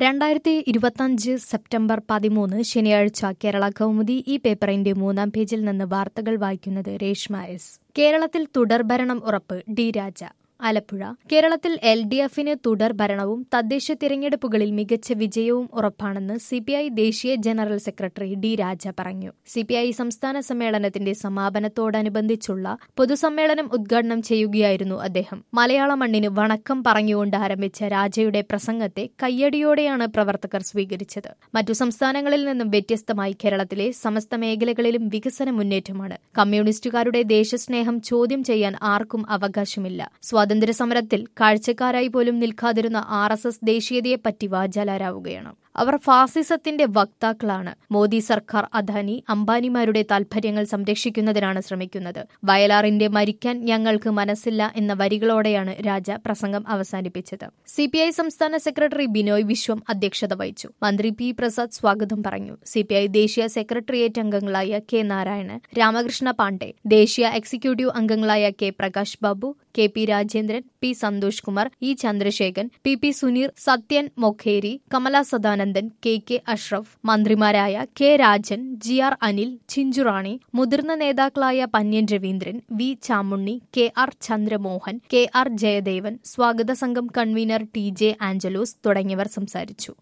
രണ്ടായിരത്തി ഇരുപത്തഞ്ച് സെപ്റ്റംബർ പതിമൂന്ന് ശനിയാഴ്ച കേരള കൗമുദി ഈ പേപ്പറിന്റെ മൂന്നാം പേജിൽ നിന്ന് വാർത്തകൾ വായിക്കുന്നത് രേഷ്മ എസ് കേരളത്തിൽ തുടർഭരണം ഉറപ്പ് ഡി രാജ ആലപ്പുഴ കേരളത്തിൽ എൽ ഡി എഫിന് തുടർ ഭരണവും തദ്ദേശ തിരഞ്ഞെടുപ്പുകളിൽ മികച്ച വിജയവും ഉറപ്പാണെന്ന് സിപിഐ ദേശീയ ജനറൽ സെക്രട്ടറി ഡി രാജ പറഞ്ഞു സിപിഐ സംസ്ഥാന സമ്മേളനത്തിന്റെ സമാപനത്തോടനുബന്ധിച്ചുള്ള പൊതുസമ്മേളനം ഉദ്ഘാടനം ചെയ്യുകയായിരുന്നു അദ്ദേഹം മലയാള മണ്ണിന് വണക്കം പറഞ്ഞുകൊണ്ട് ആരംഭിച്ച രാജയുടെ പ്രസംഗത്തെ കയ്യടിയോടെയാണ് പ്രവർത്തകർ സ്വീകരിച്ചത് മറ്റു സംസ്ഥാനങ്ങളിൽ നിന്നും വ്യത്യസ്തമായി കേരളത്തിലെ സമസ്ത മേഖലകളിലും വികസന മുന്നേറ്റമാണ് കമ്മ്യൂണിസ്റ്റുകാരുടെ ദേശസ്നേഹം ചോദ്യം ചെയ്യാൻ ആർക്കും അവകാശമില്ല സ്വാതന്ത്ര്യ സമരത്തിൽ കാഴ്ചക്കാരായി പോലും നിൽക്കാതിരുന്ന ആർ എസ് എസ് ദേശീയതയെപ്പറ്റി വാചാലരാവുകയാണ് അവർ ഫാസിസത്തിന്റെ വക്താക്കളാണ് മോദി സർക്കാർ അദാനി അംബാനിമാരുടെ താൽപര്യങ്ങൾ സംരക്ഷിക്കുന്നതിനാണ് ശ്രമിക്കുന്നത് വയലാറിന്റെ മരിക്കാൻ ഞങ്ങൾക്ക് മനസ്സില്ല എന്ന വരികളോടെയാണ് രാജ പ്രസംഗം അവസാനിപ്പിച്ചത് സിപിഐ സംസ്ഥാന സെക്രട്ടറി ബിനോയ് വിശ്വം അധ്യക്ഷത വഹിച്ചു മന്ത്രി പി പ്രസാദ് സ്വാഗതം പറഞ്ഞു സിപിഐ ദേശീയ സെക്രട്ടേറിയറ്റ് അംഗങ്ങളായ കെ നാരായണൻ രാമകൃഷ്ണ പാണ്ഡെ ദേശീയ എക്സിക്യൂട്ടീവ് അംഗങ്ങളായ K Prakash Babu K P Rajendran P Santhosh Kumar E Chandrasekharan P P Suneer Sathyan Mokeri Kamala Sadanandan K K Ashraf മന്ത്രിമാരായ K Rajan G R Anil Chinchurani മുതിർന്ന നേതാക്കളായ Panniyan Raveendran V Chamunni K R Chandramohan K R Jayadevan സ്വാഗത സംഘം കൺവീനർ ടി ജെ ആഞ്ചലോസ് തുടങ്ങിയവർ സംസാരിച്ചു